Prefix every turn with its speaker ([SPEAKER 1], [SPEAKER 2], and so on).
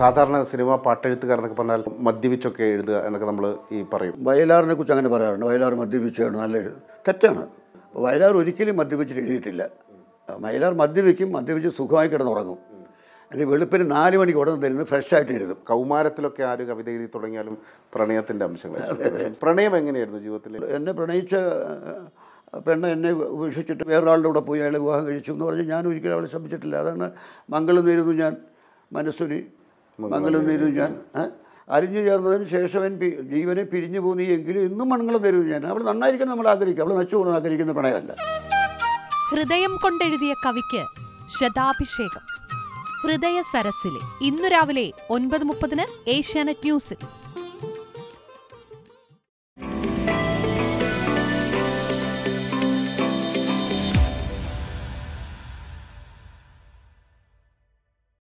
[SPEAKER 1] സാധാരണ സിനിമ പാട്ടെഴുത്തുകാരെന്നൊക്കെ പറഞ്ഞാൽ മദ്യപിച്ചൊക്കെ എഴുതുക എന്നൊക്കെ നമ്മൾ ഈ പറയും
[SPEAKER 2] വയലാറിനെ കുറിച്ച് അങ്ങനെ പറയാറുണ്ട് വയലാർ മദ്യപിച്ചാണ് നല്ല എഴുത് തെറ്റാണ് വയലാർ ഒരിക്കലും മദ്യപിച്ചിട്ട് എഴുതിയിട്ടില്ല വയലാർ മദ്യപിക്കും മദ്യപിച്ച് സുഖമായി കിടന്നുറങ്ങും എൻ്റെ വെളുപ്പിന് നാല് മണിക്ക് ഉടനെ തരുന്നത് ഫ്രഷായിട്ട് എഴുതും
[SPEAKER 1] കൗമാരത്തിലൊക്കെ ആര് കവിത എഴുതി തുടങ്ങിയാലും പ്രണയത്തിൻ്റെ അംശങ്ങൾ പ്രണയം എങ്ങനെയായിരുന്നു ജീവിതത്തിൽ
[SPEAKER 2] എന്നെ പ്രണയിച്ച ആ, പെണ്ണ് എന്നെ ഉപേക്ഷിച്ചിട്ട് വേറൊരാളുടെ കൂടെ പോയി അയാളെ വിവാഹം കഴിച്ചു എന്ന് പറഞ്ഞ് ഞാൻ ഒരിക്കലും അവളെ ശ്രമിച്ചിട്ടില്ല അതാണ് മംഗളം നേരുന്നു ഞാൻ മനസ്സുനി മംഗളം നേരുന്നു ഞാൻ ഏ? അരിഞ്ഞു ചേർന്നതിന് ശേഷം അവൻ പി- ജീവനെ പിരിഞ്ഞു പോന്നി എങ്കിലും ഇന്നും മംഗളം നേരുന്നു ഞാൻ അവൾ നന്നായിരിക്കണം നമ്മൾ ആഗ്രഹിക്കും അവൾ നച്ചു പോകണം ആഗ്രഹിക്കുന്ന പ്രണയമല്ല
[SPEAKER 3] ഹൃദയം കൊണ്ടെഴുതിയ കവിക്ക് ശതാഭിഷേകം ഹൃദയ സരസിലെ ഇന്നു രാവിലെ ഒൻപത് മുപ്പതിന് ഏഷ്യാനെറ്റ് ന്യൂസിൽ